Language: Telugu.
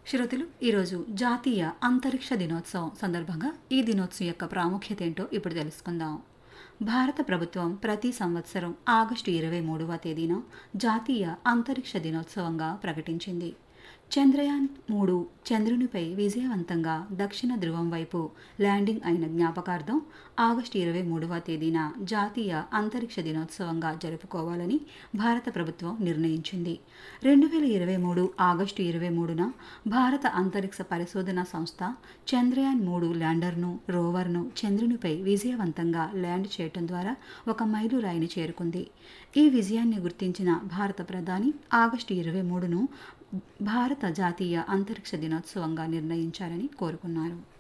శ్రోతలు ఈరోజు జాతీయ అంతరిక్ష దినోత్సవం సందర్భంగా ఈ దినోత్సవం యొక్క ప్రాముఖ్యత ఏంటో ఇప్పుడు తెలుసుకుందాం భారత ప్రభుత్వం ప్రతి సంవత్సరం ఆగస్టు ఇరవై మూడవ తేదీన జాతీయ అంతరిక్ష దినోత్సవంగా ప్రకటించింది చంద్రయాన్ మూడు చంద్రునిపై విజయవంతంగా దక్షిణ ధ్రువం వైపు ల్యాండింగ్ అయిన జ్ఞాపకార్థం ఆగస్టు ఇరవై మూడవ తేదీన జాతీయ అంతరిక్ష దినోత్సవంగా జరుపుకోవాలని భారత ప్రభుత్వం నిర్ణయించింది రెండు వేల ఇరవై మూడు ఆగస్టు ఇరవై మూడున భారత అంతరిక్ష పరిశోధన సంస్థ చంద్రయాన్ మూడు ల్యాండర్ను రోవర్ను చంద్రునిపై విజయవంతంగా ల్యాండ్ చేయటం ద్వారా ఒక మైలురాయిని చేరుకుంది ఈ విజయాన్ని గుర్తించిన భారత ప్రధాని ఆగస్టు ఇరవై మూడును భారత జాతీయ అంతరిక్ష దినోత్సవంగా నిర్ణయించారని కోరుకున్నారు